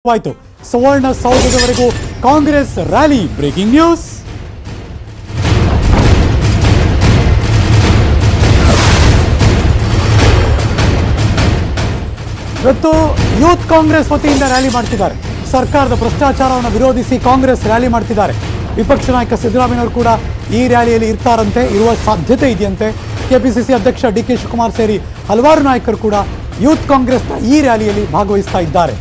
ಆಯಿತು ಸುವರ್ಣ ಸೌಧದವರೆಗೂ ಕಾಂಗ್ರೆಸ್ ರ್ಯಾಲಿ ಬ್ರೇಕಿಂಗ್ ನ್ಯೂಸ್ ಇವತ್ತು ಯೂತ್ ಕಾಂಗ್ರೆಸ್ ವತಿಯಿಂದ ರ್ಯಾಲಿ ಮಾಡ್ತಿದ್ದಾರೆ ಸರ್ಕಾರದ ಭ್ರಷ್ಟಾಚಾರವನ್ನು ವಿರೋಧಿಸಿ ಕಾಂಗ್ರೆಸ್ ರ್ಯಾಲಿ ಮಾಡ್ತಿದ್ದಾರೆ ವಿಪಕ್ಷ ನಾಯಕ ಸಿದ್ದರಾಮಯ್ಯವರು ಕೂಡ ಈ ರ್ಯಾಲಿಯಲ್ಲಿ ಇರ್ತಾರಂತೆ ಇರುವ ಸಾಧ್ಯತೆ ಇದೆಯಂತೆ ಕೆಪಿಸಿಸಿ ಅಧ್ಯಕ್ಷ ಡಿ ಕೆ ಶಿವಕುಮಾರ್ ಸೇರಿ ಹಲವಾರು ನಾಯಕರು ಕೂಡ ಯೂತ್ ಕಾಂಗ್ರೆಸ್ನ ಈ ರ್ಯಾಲಿಯಲ್ಲಿ ಭಾಗವಹಿಸ್ತಾ ಇದ್ದಾರೆ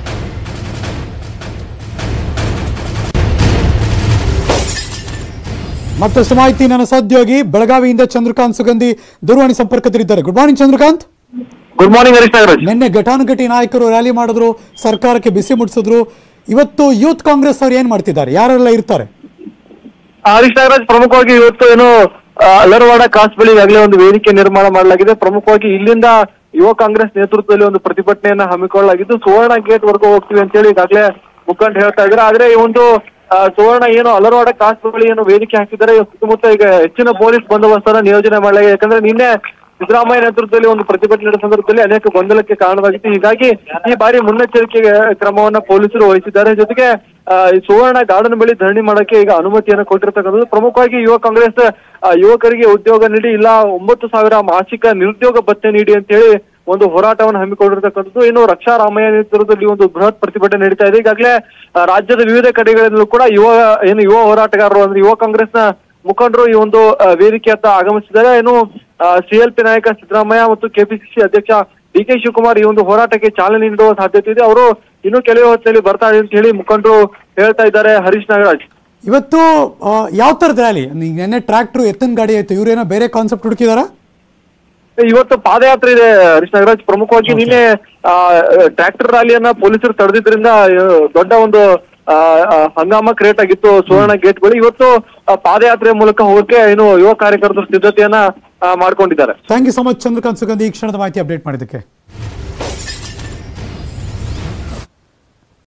ಮತ್ತಷ್ಟು ಮಾಹಿತಿ ನನ್ನ ಸಹೋದ್ಯೋಗಿ ಬೆಳಗಾವಿಯಿಂದ ಚಂದ್ರಕಾಂತ್ ಸುಗಂಧಿ ದೂರವಾಣಿ ಸಂಪರ್ಕದಲ್ಲಿದ್ದಾರೆ good morning Chandrakant good morning Harish Nagaraj ನಿನ್ನೆ ಘಟಾನುಘಟಿ ನಾಯಕರು ರ್ಯಾಲಿ ಮಾಡಿದ್ರು ಸರ್ಕಾರಕ್ಕೆ ಬಿಸಿ ಮುಟ್ಟಿಸಿದ್ರು ಇವತ್ತು ಯೂತ್ ಕಾಂಗ್ರೆಸ್ ಅವ್ರು ಏನ್ ಮಾಡ್ತಿದ್ದಾರೆ ಯಾರೆಲ್ಲ ಇರ್ತಾರೆ ಹರೀಶ್ ನಾಗರಾಜ್ ಪ್ರಮುಖವಾಗಿ ಇವತ್ತು ಏನು ಆ, ಅಲರವಾಡ ಕಾಸ್ ಬಳಿ ಈಗಾಗಲೇ ಒಂದು ವೇದಿಕೆ ನಿರ್ಮಾಣ ಮಾಡಲಾಗಿದೆ ಪ್ರಮುಖವಾಗಿ ಇಲ್ಲಿಂದ ಯುವ ಕಾಂಗ್ರೆಸ್ ನೇತೃತ್ವದಲ್ಲಿ ಒಂದು ಪ್ರತಿಭಟನೆಯನ್ನ ಹಮ್ಮಿಕೊಳ್ಳಲಾಗಿದ್ದು ಸುವರ್ಣ ಗೇಟ್ ವರೆಗೂ ಹೋಗ್ತೀವಿ ಅಂತೇಳಿ ಈಗಾಗಲೇ ಮುಖಂಡ ಹೇಳ್ತಾ ಇದ್ದಾರೆ ಆದ್ರೆ ಈ ಒಂದು ಆ, ಸುವರ್ಣ ಏನು ಅಲರವಾಡ ಕಾಸ್ ಬಳಿ ಏನು ವೇದಿಕೆ ಹಾಕಿದ್ದಾರೆ ಸುತ್ತಮುತ್ತ ಈಗ ಹೆಚ್ಚಿನ ಪೊಲೀಸ್ ಬಂದೋಬಸ್ತನ್ನ ನಿಯೋಜನೆ ಮಾಡಲಾಗಿದೆ ಯಾಕಂದ್ರೆ ನಿನ್ನೆ ಸಿದ್ದರಾಮಯ್ಯ ನೇತೃತ್ವದಲ್ಲಿ ಒಂದು ಪ್ರತಿಭಟನೆ ನಡೆದ ಸಂದರ್ಭದಲ್ಲಿ ಅನೇಕ ಗೊಂದಲಕ್ಕೆ ಕಾರಣವಾಗಿತ್ತು ಹೀಗಾಗಿ ಈ ಬಾರಿ ಮುನ್ನೆಚ್ಚರಿಕೆ ಕ್ರಮವನ್ನ ಪೊಲೀಸರು ವಹಿಸಿದ್ದಾರೆ ಜೊತೆಗೆ ಆ, ಈ ಸುವರ್ಣ ಗಾರ್ಡನ್ ಬಳಿ ಧರಣಿ ಮಾಡಕ್ಕೆ ಈಗ ಅನುಮತಿಯನ್ನು ಕೊಟ್ಟಿರ್ತಕ್ಕಂಥದ್ದು ಪ್ರಮುಖವಾಗಿ ಯುವ ಕಾಂಗ್ರೆಸ್ ಆ, ಯುವಕರಿಗೆ ಉದ್ಯೋಗ ನೀಡಿ ಇಲ್ಲ ಒಂಬತ್ತು ಸಾವಿರ ಮಾಸಿಕ ನಿರುದ್ಯೋಗ ಭತ್ಯೆ ನೀಡಿ ಅಂತ ಹೇಳಿ ಒಂದು ಹೋರಾಟವನ್ನು ಹಮ್ಮಿಕೊಂಡಿರ್ತಕ್ಕಂಥದ್ದು ಇನ್ನು ರಕ್ಷಾ ರಾಮಯ್ಯ ನೇತೃತ್ವದಲ್ಲಿ ಒಂದು ಬೃಹತ್ ಪ್ರತಿಭಟನೆ ನಡೀತಾ ಇದೆ ಈಗಾಗಲೇ ಆ, ರಾಜ್ಯದ ವಿವಿಧ ಕಡೆಗಳಲ್ಲೂ ಕೂಡ ಯುವ ಏನು ಯುವ ಹೋರಾಟಗಾರರು ಅಂದ್ರೆ ಯುವ ಕಾಂಗ್ರೆಸ್ನ ಮುಖಂಡರು ಈ ಒಂದು ಆ, ವೇದಿಕೆಯತ್ತ ಆಗಮಿಸಿದ್ದಾರೆ ಏನು ಸಿಎಲ್ಪಿ ನಾಯಕ ಸಿದ್ದರಾಮಯ್ಯ ಮತ್ತು ಕೆಪಿಸಿಸಿ ಅಧ್ಯಕ್ಷ ಡಿ ಕೆ ಶಿವಕುಮಾರ್ ಈ ಒಂದು ಹೋರಾಟಕ್ಕೆ ಚಾಲನೆ ನೀಡುವ ಸಾಧ್ಯತೆ ಇದೆ ಅವರು ಇನ್ನು ಕೆಲವೇ ಹೊತ್ತಿನಲ್ಲಿ ಬರ್ತಾರೆ ಅಂತ ಹೇಳಿ ಮುಖಂಡರು ಹೇಳ್ತಾ ಇದ್ದಾರೆ ಹರೀಶ್ ನಾಗರಾಜ್ ಇವತ್ತು ಯಾವ ಥರದ ರ್ಯಾಲಿ ನಿನ್ನೆ ಟ್ರ್ಯಾಕ್ಟರ್ ಎತ್ತಿನ ಗಾಡಿ ಆಯ್ತು ಇವ್ರೇನೋ ಬೇರೆ ಕಾನ್ಸೆಪ್ಟ್ ಹುಡುಕಿದಾರಾ ಇವತ್ತು ಪಾದಯಾತ್ರೆ ಇದೆ ಹರೀಶ್ ನಾಗರಾಜ್ ಪ್ರಮುಖವಾಗಿ ನಿನ್ನೆ ಟ್ರ್ಯಾಕ್ಟರ್ ರ್ಯಾಲಿಯನ್ನ ಪೊಲೀಸರು ತಡೆದಿದ್ರಿಂದ ಆ, ದೊಡ್ಡ ಒಂದು ಆ, ಆ, ಹಂಗಾಮ ಕ್ರಿಯೇಟ್ ಆಗಿತ್ತು ಸುವರ್ಣ ಗೇಟ್ ಬಳಿ ಇವತ್ತು ಆ, ಪಾದಯಾತ್ರೆ ಮೂಲಕ ಹೋಗಕ್ಕೆ ಏನು ಯುವ ಕಾರ್ಯಕರ್ತರು ಸಿದ್ಧತೆಯನ್ನ ಆ, ಮಾಡ್ಕೊಂಡಿದ್ದಾರೆ thank you so much Chandrakant Sugandhi ಈ ಕ್ಷಣದ ಮಾಹಿತಿ ಅಪ್ಡೇಟ್ ಮಾಡಿದ್ದಕ್ಕೆ